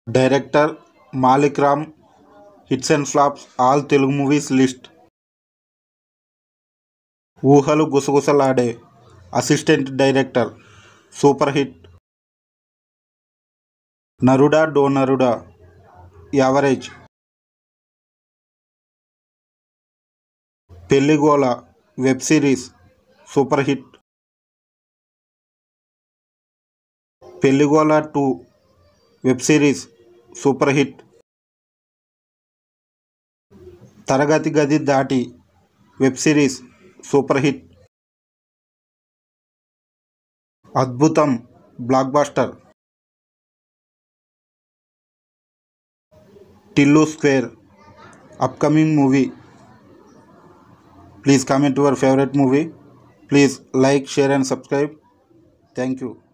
director Malik Ram hits and flops all Telugu movies list Oohalu Gusagusalade assistant director super hit Naruda Do Naruda average Pelligola web series super hit Pelligola two web series super hit Taragathi Gadhi Daati web series super hit Adbhutham blockbuster Tillu square upcoming movie please comment your favourite movie please like share and subscribe thank you